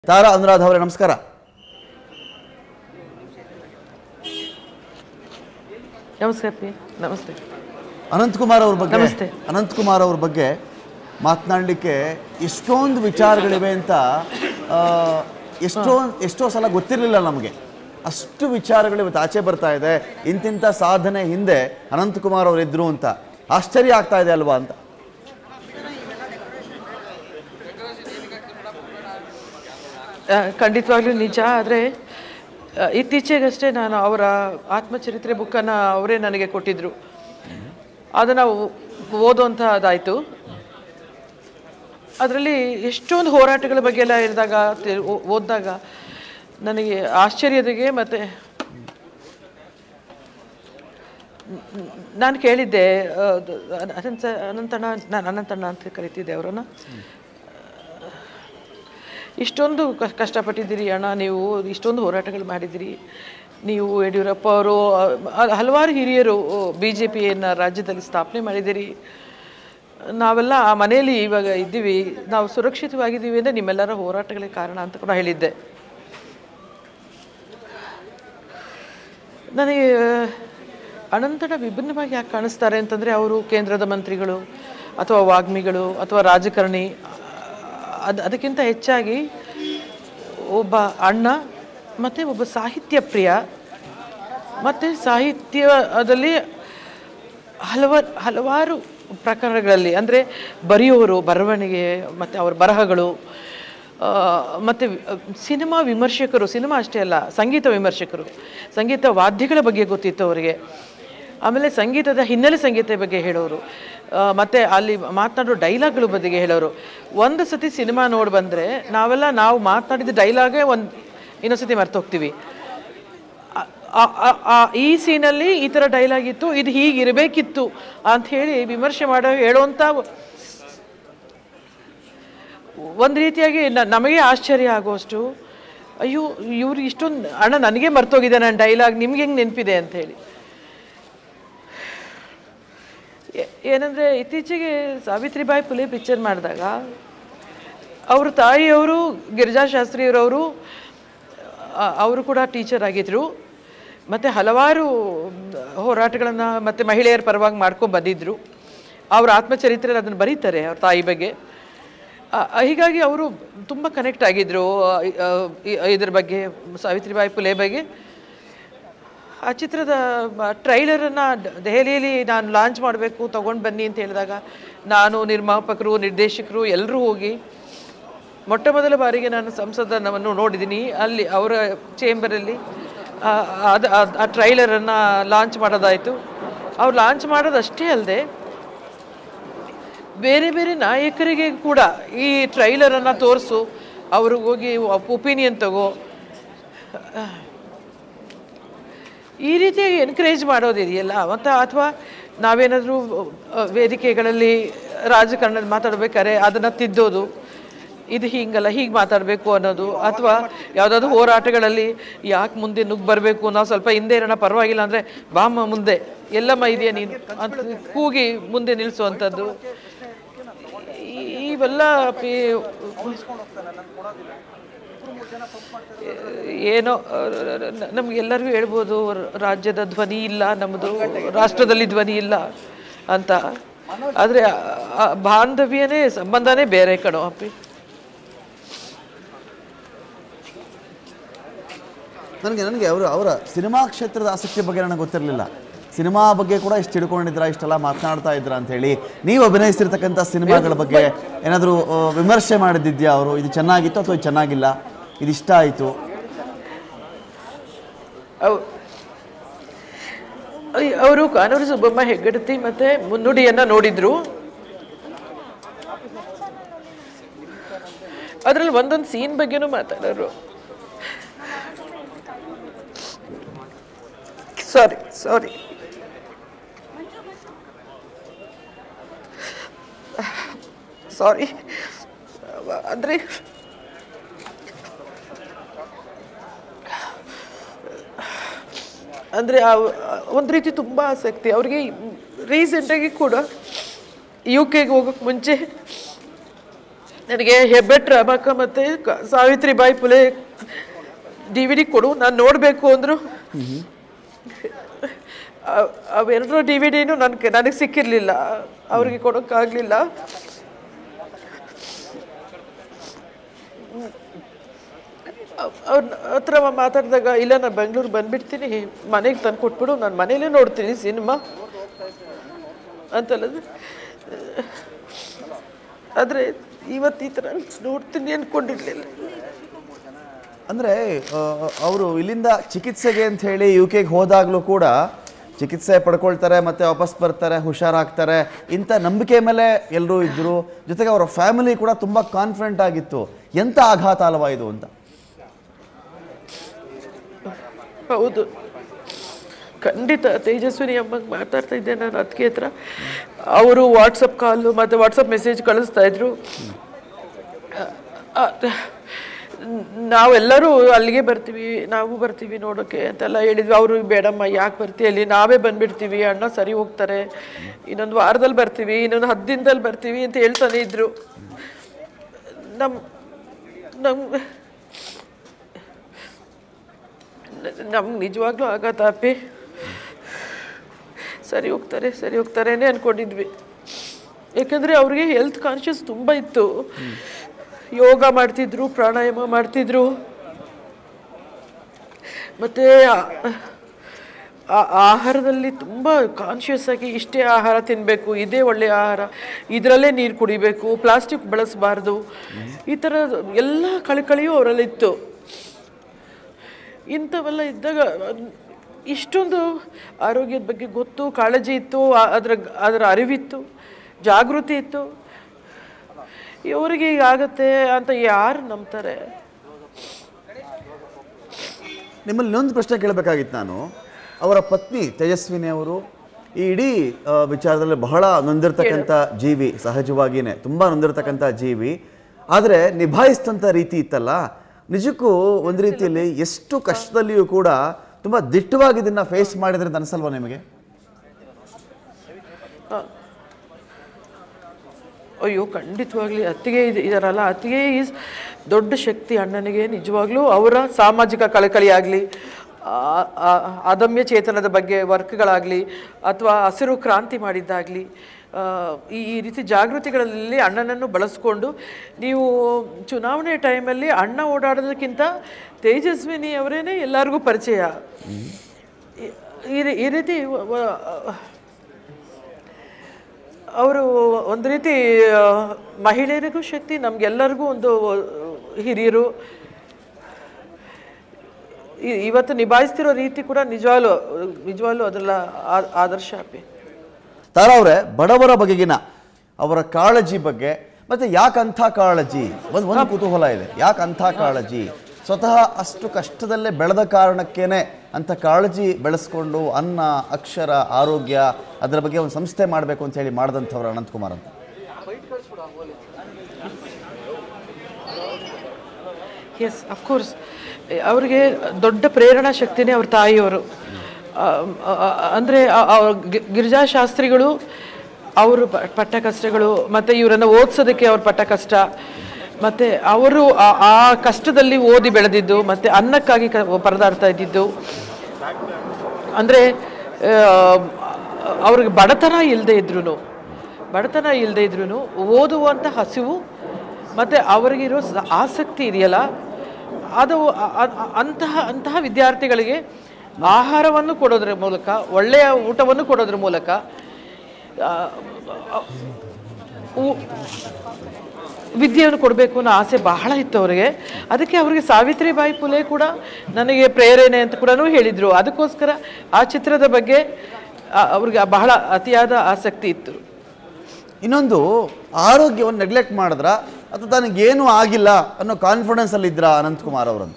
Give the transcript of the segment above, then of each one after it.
ತಾರಾ ಅನುರಾಧ ಅವರೇ ನಮಸ್ಕಾರ ನಮಸ್ಕಾರ ಪಿ ನಮಸ್ತೆ ಅನಂತಕುಮಾರ್ ಅವ್ರ ಬಗ್ಗೆ ನಮಸ್ತೆ. ಅನಂತಕುಮಾರ್ ಅವ್ರ ಬಗ್ಗೆ ಮಾತನಾಡಲಿಕ್ಕೆ ಎಷ್ಟೊಂದು ವಿಚಾರಗಳಿವೆ ಅಂತ ಆ, ಎಷ್ಟೋ ಎಷ್ಟೋ ಸಲ ಗೊತ್ತಿರಲಿಲ್ಲ ನಮಗೆ ಅಷ್ಟು ವಿಚಾರಗಳು ಇವತ್ತು ಆಚೆ ಬರ್ತಾ ಇದೆ ಇಂತಿಂಥ ಸಾಧನೆ ಹಿಂದೆ ಅನಂತಕುಮಾರ್ ಅವರು ಇದ್ರು ಅಂತ ಆಶ್ಚರ್ಯ ಆಗ್ತಾ ಇದೆ ಅಲ್ವಾ ಅಂತ ಆ, ಖಂಡಿತವಾಗ್ಲೂ ನಿಜ ಆದರೆ ಇತ್ತೀಚೆಗಷ್ಟೇ ನಾನು ಅವರ ಆತ್ಮಚರಿತ್ರೆ ಬುಕ್ಕನ್ನು ಅವರೇ ನನಗೆ ಕೊಟ್ಟಿದ್ದರು ಅದನ್ನು ಓದುವಂಥದ್ದಾಯಿತು ಅದರಲ್ಲಿ ಎಷ್ಟೊಂದು ಹೋರಾಟಗಳ ಬಗ್ಗೆ ಎಲ್ಲ ಇರಿದಾಗ ತಿ- ಓ- ಓದಿದಾಗ ನನಗೆ ಆಶ್ಚರ್ಯದಿಗೆ ಮತ್ತು ನಾನು ಕೇಳಿದ್ದೆ ಆ, ಅದು ಅನಂತ ಅನಂತಣ್ಣ ನಾನು ಅನಂತಣ್ಣ ಅಂತ ಕರಿತಿದ್ದೆ ಅವರನ್ನು ಇಷ್ಟೊಂದು ಕ- ಕಷ್ಟಪಟ್ಟಿದ್ದೀರಿ ಅಣ್ಣ ನೀವು ಇಷ್ಟೊಂದು ಹೋರಾಟಗಳು ಮಾಡಿದ್ದೀರಿ ನೀವು ಯಡಿಯೂರಪ್ಪ ಅವರು ಅ- ಹಲವಾರು ಹಿರಿಯರು ಬಿ ಜೆ ಪಿಯನ್ನು ರಾಜ್ಯದಲ್ಲಿ ಸ್ಥಾಪನೆ ಮಾಡಿದ್ದೀರಿ ನಾವೆಲ್ಲ ಆ ಮನೆಯಲ್ಲಿ ಇವಾಗ ಇದ್ದೀವಿ ನಾವು ಸುರಕ್ಷಿತವಾಗಿದ್ದೀವಿ ಅಂದರೆ ನಿಮ್ಮೆಲ್ಲರ ಹೋರಾಟಗಳಿಗೆ ಕಾರಣ ಅಂತ ಕೂಡ ಹೇಳಿದ್ದೆ ನನಗೆ ಅನಂತನ ವಿಭಿನ್ನವಾಗಿ ಯಾಕೆ ಕಾಣಿಸ್ತಾರೆ ಅಂತಂದರೆ ಅವರು ಕೇಂದ್ರದ ಮಂತ್ರಿಗಳು ಅಥವಾ ವಾಗ್ಮಿಗಳು ಅಥವಾ ರಾಜಕಾರಣಿ ಅದು ಅದಕ್ಕಿಂತ ಹೆಚ್ಚಾಗಿ ಒಬ್ಬ ಅಣ್ಣ ಮತ್ತು ಒಬ್ಬ ಸಾಹಿತ್ಯ ಪ್ರಿಯ ಮತ್ತು ಸಾಹಿತ್ಯದಲ್ಲಿ ಹಲವ ಹಲವಾರು ಪ್ರಕರಣಗಳಲ್ಲಿ ಅಂದರೆ ಬರೆಯೋರು ಬರವಣಿಗೆ ಮತ್ತು ಅವರ ಬರಹಗಳು ಮತ್ತು ಸಿನಿಮಾ ವಿಮರ್ಶಕರು ಸಿನಿಮಾ ಅಷ್ಟೇ ಅಲ್ಲ ಸಂಗೀತ ವಿಮರ್ಶಕರು ಸಂಗೀತ ವಾದ್ಯಗಳ ಬಗ್ಗೆ ಗೊತ್ತಿತ್ತು ಅವರಿಗೆ ಆಮೇಲೆ ಸಂಗೀತದ ಹಿನ್ನೆಲೆ ಸಂಗೀತ ಬಗ್ಗೆ ಹೇಳೋರು ಆ, ಮತ್ತೆ ಅಲ್ಲಿ ಮಾತನಾಡೋ ಡೈಲಾಗ್ಗಳ ಬಗ್ಗೆ ಹೇಳೋರು ಒಂದು ಸತಿ ಸಿನಿಮಾ ನೋಡಿ ಬಂದರೆ ನಾವೆಲ್ಲ ನಾವು ಮಾತನಾಡಿದ ಡೈಲಾಗೇ ಒಂದು ಇನ್ನೊಂದ್ಸತಿ ಮರ್ತೋಗ್ತೀವಿ ಆ- ಆ- ಆ- ಆ- ಈ ಸೀನಲ್ಲಿ ಈ ಥರ ಡೈಲಾಗ್ ಇತ್ತು ಇದು ಹೀಗಿರಬೇಕಿತ್ತು ಅಂತ ಹೇಳಿ ವಿಮರ್ಶೆ ಮಾಡೋ ಹೇಳುವಂಥ ಒಂದು ರೀತಿಯಾಗಿ ನ- ನಮಗೆ ಆಶ್ಚರ್ಯ ಆಗುವಷ್ಟು ಅಯ್ಯೋ ಇವ್ರು ಇಷ್ಟೊಂದು ಅಣ್ಣ ನನಗೆ ಮರ್ತೋಗಿದೆ ನನ್ನ ಡೈಲಾಗ್ ನಿಮ್ಗೆ ಹೆಂಗೆ ನೆನಪಿದೆ ಅಂತ ಹೇಳಿ ಏ- ಏನಂದ್ರೆ ಇತ್ತೀಚೆಗೆ ಸಾವಿತ್ರಿಬಾಯಿ ಫುಲೆ ಪಿಕ್ಚರ್ ಮಾಡಿದಾಗ ಅವ್ರ ತಾಯಿಯವರು ಗಿರಿಜಾಶಾಸ್ತ್ರಿಯವರವರು ಅವರು ಕೂಡ ಟೀಚರ್ ಆಗಿದ್ರು ಮತ್ತು ಹಲವಾರು ಹೋರಾಟಗಳನ್ನು ಮತ್ತು ಮಹಿಳೆಯರ ಪರವಾಗಿ ಮಾಡ್ಕೊಂಡು ಬಂದಿದ್ದರು ಅವ್ರ ಆತ್ಮಚರಿತ್ರೆಯಲ್ಲಿ ಅದನ್ನು ಬರೀತಾರೆ ಅವ್ರ ತಾಯಿ ಬಗ್ಗೆ ಆ, ಹೀಗಾಗಿ ಅವರು ತುಂಬ ಕನೆಕ್ಟ್ ಆಗಿದ್ದರು ಇದ್ರ ಬಗ್ಗೆ ಸಾವಿತ್ರಿಬಾಯಿ ಫುಲೆ ಬಗ್ಗೆ ಆ ಚಿತ್ರದ ಟ್ರೈಲರನ್ನು ದೆಹಲಿಯಲ್ಲಿ ನಾನು ಲಾಂಚ್ ಮಾಡಬೇಕು ತೊಗೊಂಡು ಬನ್ನಿ ಅಂತ ಹೇಳಿದಾಗ ನಾನು ನಿರ್ಮಾಪಕರು ನಿರ್ದೇಶಕರು ಎಲ್ಲರೂ ಹೋಗಿ ಮೊಟ್ಟ ಮೊದಲ ಬಾರಿಗೆ ನಾನು ಸಂಸದನವನ್ನು ನೋಡಿದ್ದೀನಿ ಅಲ್ಲಿ ಅವರ ಚೇಂಬರಲ್ಲಿ ಅದು ಆ ಟ್ರೈಲರನ್ನು ಲಾಂಚ್ ಮಾಡೋದಾಯಿತು ಅವ್ರು ಲಾಂಚ್ ಮಾಡೋದಷ್ಟೇ ಅಲ್ಲದೆ ಬೇರೆ ಬೇರೆ ನಾಯಕರಿಗೆ ಕೂಡ ಈ ಟ್ರೈಲರನ್ನು ತೋರಿಸು ಅವ್ರಿಗೆ ಹೋಗಿ ಒಪಿನಿಯನ್ ತಗೋ ಈ ರೀತಿಯಾಗಿ ಎನ್ಕರೇಜ್ ಮಾಡೋದಿದೆಯಲ್ಲ ಮತ್ತು ಅಥವಾ ನಾವೇನಾದರೂ ವೇದಿಕೆಗಳಲ್ಲಿ ರಾಜಕಾರಣದಲ್ಲಿ ಮಾತಾಡ್ಬೇಕಾದ್ರೆ ಅದನ್ನು ತಿದ್ದೋದು ಇದು ಹೀಗಲ್ಲ ಹೀಗೆ ಮಾತಾಡಬೇಕು ಅನ್ನೋದು ಅಥವಾ ಯಾವುದಾದ್ರು ಹೋರಾಟಗಳಲ್ಲಿ ಯಾಕೆ ಮುಂದೆ ನುಗ್ಗಿ ಬರಬೇಕು ನಾವು ಸ್ವಲ್ಪ ಹಿಂದೆ ಇರೋಣ ಪರವಾಗಿಲ್ಲ ಅಂದರೆ ಬಾಮ್ಮ ಮುಂದೆ ಎಲ್ಲಮ್ಮ ಇದೆಯಾ ನೀನು ಅಂತ ಕೂಗಿ ಮುಂದೆ ನಿಲ್ಲಿಸುವಂಥದ್ದು ಈ- ಇವೆಲ್ಲ ಪಿ- ಏನೋ ನಮಗೆಲ್ಲರಿಗೂ ಹೇಳ್ಬೋದು ರಾಜ್ಯದ ಧ್ವನಿ ಇಲ್ಲ ನಮ್ಮದು ರಾಷ್ಟ್ರದಲ್ಲಿ ಧ್ವನಿ ಇಲ್ಲ ಅಂತ ಆದರೆ ಬಾಂಧವ್ಯನೇ ಸಂಬಂಧನೇ ಬೇರೆ ಕಣೋ ಅಪ್ಪಿ ನನಗೆ ನನಗೆ ಅವರು ಅವರ ಸಿನಿಮಾ ಕ್ಷೇತ್ರದ ಆಸಕ್ತಿ ಬಗ್ಗೆ ನನಗೆ ಗೊತ್ತಿರಲಿಲ್ಲ ಸಿನಿಮಾ ಬಗ್ಗೆ ಕೂಡ ಇಷ್ಟು ತಿಳ್ಕೊಂಡಿದ್ರ ಇಷ್ಟೆಲ್ಲ ಮಾತನಾಡ್ತಾ ಇದ್ರ ಅಂತ ಹೇಳಿ ನೀವು ಅಭಿನಯಿಸಿರ್ತಕ್ಕಂಥ ಸಿನಿಮಾಗಳ ಬಗ್ಗೆ ಏನಾದರೂ ವಿಮರ್ಶೆ ಮಾಡಿದ್ದಿದ್ಯಾ ಅವರು ಇದು ಚೆನ್ನಾಗಿತ್ತು ಅಥವಾ ಇದು ಚೆನ್ನಾಗಿಲ್ಲ ಇದು ಇಷ್ಟ ಆಯಿತು ಅವರು ಕಾನೂರು ಸುಬ್ಬಮ್ಮ ಹೆಗ್ಗಡತಿ ಮತ್ತೆ ಮುನ್ನುಡಿಯನ್ನ ನೋಡಿದ್ರು ಅದರಲ್ಲಿ ಒಂದೊಂದು ಸೀನ್ ಬಗ್ಗೆನೂ ಮಾತಾಡೋರು ಸಾರಿ ಸಾರಿ ಸಾರಿ ಅಂದರೆ ಅಂದರೆ ಒಂದು ರೀತಿ ತುಂಬ ಆಸಕ್ತಿ ಅವ್ರಿಗೆ ರೀಸೆಂಟಾಗಿ ಕೂಡ ಯು ಕೆಗೆ ಹೋಗೋಕ್ಕೆ ಮುಂಚೆ ನನಗೆ ಹೆಬ್ಬೆಟ್ ರಮಕ ಮತ್ತು ಕ- Savitribai Phule D V D ಕೊಡು ನಾನು ನೋಡಬೇಕು ಅಂದರು ಅವೆರಡರ ಡಿ ವಿ ಡಿನೂ ನನಗೆ ನನಗೆ ಸಿಕ್ಕಿರಲಿಲ್ಲ ಅವ್ರಿಗೆ ಕೊಡೋಕ್ಕಾಗಲಿಲ್ಲ ಅವ್ರ ಹತ್ರ ಮಾತಾಡಿದಾಗ ಇಲ್ಲ ನಾನು ಬೆಂಗಳೂರು ಬಂದ್ಬಿಡ್ತೀನಿ ಮನೆಗೆ ತಂದು ಕೊಟ್ಬಿಡು ನಾನು ಮನೇಲೇ ನೋಡ್ತೀನಿ ಸಿನಿಮಾ ಅಂತಲ್ಲ ಆದರೆ ಇವತ್ತು ಈ ಥರ ನೋಡ್ತೀನಿ ಅಂದ್ಕೊಂಡಿರ್ಲಿಲ್ಲ ಅಂದರೆ ಅವರು ಇಲ್ಲಿಂದ ಚಿಕಿತ್ಸೆಗೆ ಅಂತ ಹೇಳಿ ಯು ಕೆಗೆ ಹೋದಾಗಲೂ ಕೂಡ ಚಿಕಿತ್ಸೆ ಪಡ್ಕೊಳ್ತಾರೆ ಮತ್ತೆ ವಾಪಸ್ ಬರ್ತಾರೆ ಹುಷಾರಾಗ್ತಾರೆ ಇಂಥ ನಂಬಿಕೆ ಮೇಲೆ ಎಲ್ಲರೂ ಇದ್ದರು ಜೊತೆಗೆ ಅವರ ಫ್ಯಾಮಿಲಿ ಕೂಡ ತುಂಬ ಕಾನ್ಫಿಡೆಂಟ್ ಆಗಿತ್ತು ಎಂಥ ಆಘಾತ ಅಲ್ವಾ ಇದು ಅಂತ ಹೌದು ಖಂಡಿತ ತೇಜಸ್ವಿನಿ ಅಮ್ಮಂಗೆ ಮಾತಾಡ್ತಾ ಇದ್ದೆ ನಾನು ಅದಕ್ಕೆ ಹತ್ರ ಅವರು ವಾಟ್ಸಪ್ ಕಾಲು ಮತ್ತು ವಾಟ್ಸಪ್ ಮೆಸೇಜ್ ಕಳಿಸ್ತಾ ಇದ್ರು ಅ- ಅ- ನಾವೆಲ್ಲರೂ ಅಲ್ಲಿಗೆ ಬರ್ತೀವಿ ನಾವು ಬರ್ತೀವಿ ನೋಡೋಕ್ಕೆ ಅಂತೆಲ್ಲ ಹೇಳಿದ್ವಿ ಅವರು ಬೇಡಮ್ಮ ಯಾಕೆ ಬರ್ತೀವಿ ಅಲ್ಲಿ ನಾವೇ ಬಂದ್ಬಿಡ್ತೀವಿ ಅಣ್ಣ ಸರಿ ಹೋಗ್ತಾರೆ ಇನ್ನೊಂದು ವಾರದಲ್ಲಿ ಬರ್ತೀವಿ ಇನ್ನೊಂದು ಹತ್ತು ದಿನದಲ್ಲಿ ಬರ್ತೀವಿ ಅಂತ ಹೇಳ್ತಾನೆ ಇದ್ರು ನಮ್ಮ ನಮ್ಮ ನಮ್ಗೆ ನಿಜವಾಗ್ಲೂ ಆಗತ್ತ ಅಪ್ಪಿ ಸರಿ ಹೋಗ್ತಾರೆ ಸರಿ ಹೋಗ್ತಾರೇನೆ ಅನ್ಕೊಂಡಿದ್ವಿ ಯಾಕಂದರೆ ಅವ್ರಿಗೆ ಹೆಲ್ತ್ ಕಾನ್ಷಿಯಸ್ ತುಂಬ ಇತ್ತು ಯೋಗ ಮಾಡ್ತಿದ್ರು ಪ್ರಾಣಾಯಾಮ ಮಾಡ್ತಿದ್ರು ಮತ್ತು ಆಹಾರದಲ್ಲಿ ತುಂಬ ಕಾನ್ಷಿಯಸ್ ಆಗಿ ಇಷ್ಟೇ ಆಹಾರ ತಿನ್ನಬೇಕು ಇದೇ ಒಳ್ಳೆಯ ಆಹಾರ ಇದರಲ್ಲೇ ನೀರು ಕುಡಿಬೇಕು ಪ್ಲಾಸ್ಟಿಕ್ ಬಳಸಬಾರ್ದು ಈ ಥರ ಎಲ್ಲ ಕಳಕಳಿಯೂ ಅವರಲ್ಲಿತ್ತು ಇಂಥವೆಲ್ಲ ಇದ್ದಾಗ ಇಷ್ಟೊಂದು ಆರೋಗ್ಯದ ಬಗ್ಗೆ ಗೊತ್ತು ಕಾಳಜಿ ಇತ್ತು ಆ- ಅದರ ಅದರ ಅರಿವಿತ್ತು ಜಾಗೃತಿ ಇತ್ತು ಇವರಿಗೆ ಈಗ ಆಗತ್ತೆ ಅಂತ ಯಾರು ನಂಬ್ತಾರೆ ನಿಮ್ಮಲ್ಲಿ ಇನ್ನೊಂದು ಪ್ರಶ್ನೆ ಕೇಳಬೇಕಾಗಿತ್ತು ನಾನು ಅವರ ಪತ್ನಿ ತೇಜಸ್ವಿನಿ ಅವರು ಈ ಇಡೀ ಆ, ವಿಚಾರದಲ್ಲಿ ಬಹಳ ನೊಂದಿರ್ತಕ್ಕಂಥ ಜೀವಿ ಸಹಜವಾಗಿಯೇ ತುಂಬ ನೊಂದಿರ್ತಕ್ಕಂಥ ಜೀವಿ ಆದರೆ ನಿಭಾಯಿಸಿದಂಥ ರೀತಿ ಇತ್ತಲ್ಲ ನಿಜಕ್ಕೂ ಒಂದು ರೀತಿಯಲ್ಲಿ ಎಷ್ಟು ಕಷ್ಟದಲ್ಲಿಯೂ ಕೂಡ ತುಂಬ ದಿಟ್ಟವಾಗಿ ಇದನ್ನು ಫೇಸ್ ಮಾಡಿದ್ರೆ ಅಂತ ಅನಿಸಲ್ವಾ ನಿಮಗೆ ಅಯ್ಯೋ ಖಂಡಿತವಾಗ್ಲಿ ಅತ್ತಿಗೆ ಇದು ಇದಾರಲ್ಲ ಅತ್ತಿಗೆ ಈಸ್ ದೊಡ್ಡ ಶಕ್ತಿ ಅಣ್ಣನಿಗೆ ನಿಜವಾಗ್ಲೂ ಅವರ ಸಾಮಾಜಿಕ ಕಳಕಳಿ ಆಗಲಿ ಅದಮ್ಯ ಚೇತನದ ಬಗ್ಗೆ ವರ್ಕ್ಗಳಾಗಲಿ ಅಥವಾ ಹಸಿರು ಕ್ರಾಂತಿ ಮಾಡಿದ್ದಾಗಲಿ ಈ ಈ ರೀತಿ ಜಾಗೃತಿಗಳಲ್ಲಿ ಅಣ್ಣನನ್ನು ಬಳಸ್ಕೊಂಡು ನೀವು ಚುನಾವಣೆ ಟೈಮಲ್ಲಿ ಅಣ್ಣ ಓಡಾಡೋದಕ್ಕಿಂತ ತೇಜಸ್ವಿನಿ ಅವರೇನೆ ಎಲ್ಲರಿಗೂ ಪರಿಚಯ ಈ- ಈ ರೀ- ಈ ರೀತಿ ವ- ವ- ಅವರು ಒಂದು ರೀತಿ ಆ, ಮಹಿಳೆಯರಿಗೂ ಶಕ್ತಿ ನಮಗೆಲ್ಲರಿಗೂ ಒಂದು ಹಿರಿಯರು ಇ- ಇವತ್ತು ನಿಭಾಯಿಸ್ತಿರೋ ರೀತಿ ಕೂಡ ನಿಜವಾಗ್ಲೂ ನಿಜವಾಗ್ಲೂ ಅದೆಲ್ಲ ಆ- ಆದರ್ಶ ಅಪ್ಪಿ ತಾರಾ ಅವರೇ ಬಡವರ ಬಗೆಗಿನ ಅವರ ಕಾಳಜಿ ಬಗ್ಗೆ ಮತ್ತೆ ಯಾಕಂಥ ಕಾಳಜಿ ಒಂದು ಒಂದು ಕುತೂಹಲ ಇದೆ ಯಾಕಂಥ ಕಾಳಜಿ ಸ್ವತಃ ಅಷ್ಟು ಕಷ್ಟದಲ್ಲೇ ಬೆಳೆದ ಕಾರಣಕ್ಕೇನೆ ಅಂತ ಕಾಳಜಿ ಬೆಳೆಸ್ಕೊಂಡು ಅನ್ನ ಅಕ್ಷರ ಆರೋಗ್ಯ ಅದರ ಬಗ್ಗೆ ಒಂದು ಸಂಸ್ಥೆ ಮಾಡಬೇಕು ಅಂತ ಹೇಳಿ ಮಾಡಿದಂಥವ್ರು ಅನಂತಕುಮಾರ್ ಅಂತ ಎಸ್ ಅಫ್ಕೋರ್ಸ್ ಅವ್ರಿಗೆ ದೊಡ್ಡ ಪ್ರೇರಣಾ ಶಕ್ತಿನೇ ಅವ್ರ ತಾಯಿಯವರು ಆ, ಆ, ಆ, ಅಂದ್ರೆ ಆ- ಆ ಗಿ- ಗಿರಿಜಾಶಾಸ್ತ್ರಿಗಳು ಅವರು ಪ- ಪಟ್ಟ ಕಷ್ಟಗಳು ಮತ್ತು ಇವರನ್ನು ಓದಿಸೋದಕ್ಕೆ ಅವ್ರ ಪಟ್ಟ ಕಷ್ಟ ಮತ್ತು ಅವರು ಆ- ಆ ಕಷ್ಟದಲ್ಲಿ ಓದಿ ಬೆಳೆದಿದ್ದು ಮತ್ತು ಅನ್ನಕ್ಕಾಗಿ ಕ ಪರದಾಡ್ತಾ ಇದ್ದಿದ್ದು ಅಂದರೆ ಅವ್ರಿಗೆ ಬಡತನ ಇಲ್ಲದೆ ಇದ್ರೂ ಬಡತನ ಇಲ್ಲದೆ ಇದ್ರೂ ಓದುವಂಥ ಹಸಿವು ಮತ್ತು ಅವರಿಗಿರೋ ಸ- ಆಸಕ್ತಿ ಇದೆಯಲ್ಲ ಅದು ಅ- ಅ- ಅಂತಹ ಅಂತಹ ವಿದ್ಯಾರ್ಥಿಗಳಿಗೆ ಆಹಾರವನ್ನು ಕೊಡೋದ್ರ ಮೂಲಕ ಒಳ್ಳೆಯ ಊಟವನ್ನು ಕೊಡೋದ್ರ ಮೂಲಕ ಆ, ಉ- ವಿದ್ಯೆಯನ್ನು ಕೊಡಬೇಕು ಅನ್ನೋ ಆಸೆ ಬಹಳ ಇತ್ತು ಅವರಿಗೆ ಅದಕ್ಕೆ ಅವರಿಗೆ ಸಾವಿತ್ರಿಬಾಯಿ ಪುಲೆ ಕೂಡ ನನಗೆ ಪ್ರೇರಣೆ ಅಂತ ಕೂಡ ಹೇಳಿದರು ಅದಕ್ಕೋಸ್ಕರ ಆ ಚಿತ್ರದ ಬಗ್ಗೆ ಆ, ಅವ್ರಿಗೆ ಬಹಳ ಅತಿಯಾದ ಆಸಕ್ತಿ ಇತ್ತು ಇನ್ನೊಂದು ಆರೋಗ್ಯವನ್ನು ನೆಗ್ಲೆಕ್ಟ್ ಮಾಡಿದ್ರ ಅಥವಾ ತನಗೇನೂ ಆಗಿಲ್ಲ ಅನ್ನೋ ಕಾನ್ಫಿಡೆನ್ಸ್ ಅಲ್ಲಿ ಇದ್ರ ಅನಂತಕುಮಾರ್ ಅವರಂತ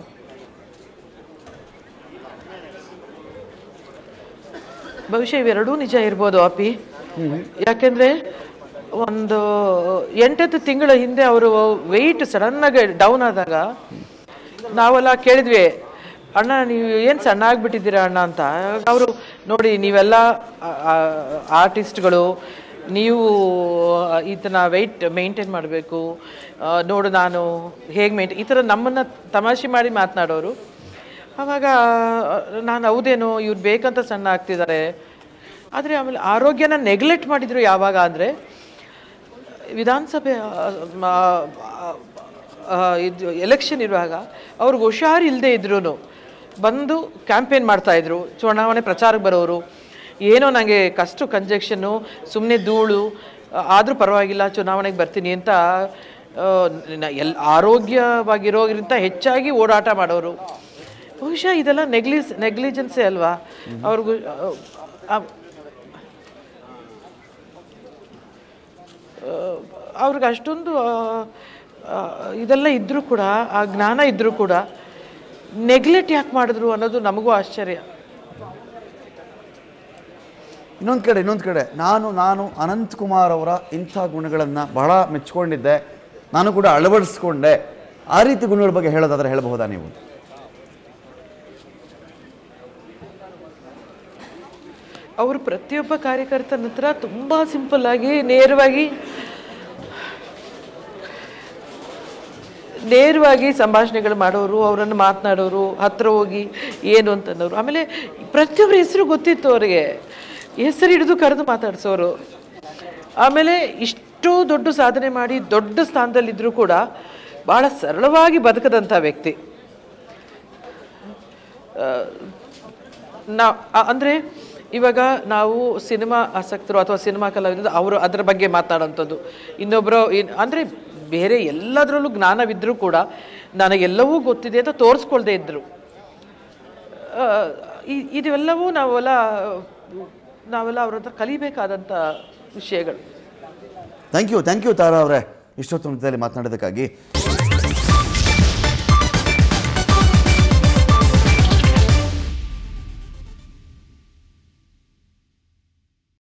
ಬಹುಶಃ ಇವೆರಡೂ ನಿಜ ಇರ್ಬೋದು ಅಪಿ ಯಾಕೆಂದ್ರೆ ಒಂದು ಎಂಟತ್ತು ತಿಂಗಳ ಹಿಂದೆ ಅವರು ವೆಯ್ಟ್ ಸಡನ್ನಾಗಿ ಡೌನ್ ಆದಾಗ ನಾವೆಲ್ಲ ಕೇಳಿದ್ವಿ ಅಣ್ಣ ನೀವು ಏನು ಸಣ್ಣ ಆಗ್ಬಿಟ್ಟಿದ್ದೀರಾ ಅಣ್ಣ ಅಂತ ಅವರು ನೋಡಿ ನೀವೆಲ್ಲ ಆರ್ಟಿಸ್ಟ್ಗಳು ನೀವು ಇದನ್ನ ವೆಯ್ಟ್ ಮೇಂಟೈನ್ ಮಾಡಬೇಕು ನೋಡು ನಾನು ಹೇಗೆ ಮೇಂಟೈನ್ ಈ ಥರ ನಮ್ಮನ್ನು ತಮಾಷೆ ಮಾಡಿ ಮಾತನಾಡೋರು ಆವಾಗ ನಾನು ಹೌದೇನೋ ಇವ್ರು ಬೇಕಂತ ಸಣ್ಣ ಆಗ್ತಿದ್ದಾರೆ ಆದರೆ ಆಮೇಲೆ ಆರೋಗ್ಯನ ನೆಗ್ಲೆಕ್ಟ್ ಮಾಡಿದರು ಯಾವಾಗ ಅಂದರೆ ವಿಧಾನಸಭೆ ಆ, ಮ- ಆ, ಇದು ಎಲೆಕ್ಷನ್ ಇರುವಾಗ ಅವ್ರಿಗೆ ಹುಷಾರು ಇಲ್ಲದೆ ಇದ್ರೂ ಬಂದು ಕ್ಯಾಂಪೇನ್ ಮಾಡ್ತಾಯಿದ್ರು ಚುನಾವಣೆ ಪ್ರಚಾರಕ್ಕೆ ಬರೋರು ಏನೋ ನನಗೆ ಕಷ್ಟ ಕಂಜೆಕ್ಷನ್ನು ಸುಮ್ಮನೆ ಧೂಳು ಆದರೂ ಪರವಾಗಿಲ್ಲ ಚುನಾವಣೆಗೆ ಬರ್ತೀನಿ ಅಂತ ಆ, ನ- ಎಲ್ ಆರೋಗ್ಯವಾಗಿರೋದ್ರಿಂದ ಹೆಚ್ಚಾಗಿ ಓಡಾಟ ಮಾಡೋರು ಬಹುಶಃ ಇದೆಲ್ಲ ನೆಗ್ಲಿಸ್ ನೆಗ್ಲಿಜೆನ್ಸೇ ಅಲ್ವಾ ಅವ್ರಿಗೂ ಆ, ಅವ್ರಿಗೆ ಅಷ್ಟೊಂದು ಆ, ಆ, ಇದೆಲ್ಲ ಇದ್ದರೂ ಕೂಡ ಆ ಜ್ಞಾನ ಇದ್ದರೂ ಕೂಡ ನೆಗ್ಲೆಕ್ಟ್ ಯಾಕೆ ಮಾಡಿದ್ರು ಅನ್ನೋದು ನಮಗೂ ಆಶ್ಚರ್ಯ ಇನ್ನೊಂದು ಕಡೆ ಇನ್ನೊಂದು ಕಡೆ ನಾನು ನಾನು ಅನಂತ್ ಕುಮಾರ್ ಅವರ ಇಂಥ ಗುಣಗಳನ್ನು ಬಹಳ ಮೆಚ್ಕೊಂಡಿದ್ದೆ ನಾನು ಕೂಡ ಅಳವಡಿಸ್ಕೊಂಡೆ ಆ ರೀತಿ ಗುಣಗಳ ಬಗ್ಗೆ ಹೇಳೋದಾದ್ರೆ ಹೇಳಬಹುದಾ ನೀವು ಅವರು ಪ್ರತಿಯೊಬ್ಬ ಕಾರ್ಯಕರ್ತನ ಹತ್ರ ತುಂಬ ಸಿಂಪಲ್ ಆಗಿ ನೇರವಾಗಿ ನೇರವಾಗಿ ಸಂಭಾಷಣೆಗಳು ಮಾಡೋರು ಅವರನ್ನು ಮಾತನಾಡೋರು ಹತ್ರ ಹೋಗಿ ಏನು ಅಂತನ್ನೋರು ಆಮೇಲೆ ಪ್ರತಿಯೊಬ್ಬರ ಹೆಸರು ಗೊತ್ತಿತ್ತು ಅವರಿಗೆ ಹೆಸರು ಹಿಡಿದು ಕರೆದು ಮಾತಾಡ್ಸೋರು ಆಮೇಲೆ ಇಷ್ಟು ದೊಡ್ಡ ಸಾಧನೆ ಮಾಡಿ ದೊಡ್ಡ ಸ್ಥಾನದಲ್ಲಿದ್ದರೂ ಕೂಡ ಭಾಳ ಸರಳವಾಗಿ ಬದುಕದಂಥ ವ್ಯಕ್ತಿ ನಾ ಆ- ಅಂದ್ರೆ ಇವಾಗ ನಾವು ಸಿನಿಮಾ ಆಸಕ್ತರು ಅಥವಾ ಸಿನಿಮಾ ಕಲಾವಿದರು ಅವರು ಅದರ ಬಗ್ಗೆ ಮಾತಾಡೋಂಥದ್ದು ಇನ್ನೊಬ್ಬರು ಇನ್ ಅಂದರೆ ಬೇರೆ ಎಲ್ಲದರಲ್ಲೂ ಜ್ಞಾನವಿದ್ದರೂ ಕೂಡ ನನಗೆಲ್ಲವೂ ಗೊತ್ತಿದೆ ಅಂತ ತೋರಿಸ್ಕೊಳ್ದೇ ಇದ್ದರು ಆ, ಇ- ಇದೆಲ್ಲವೂ ನಾವೆಲ್ಲ ನಾವೆಲ್ಲ ಅವ್ರ ಹತ್ರ ಕಲಿಬೇಕಾದಂಥ ವಿಷಯಗಳು thank you thank you Tara ಅವರೇ ಇಷ್ಟೊತ್ತು ಮಾತನಾಡೋದಕ್ಕಾಗಿ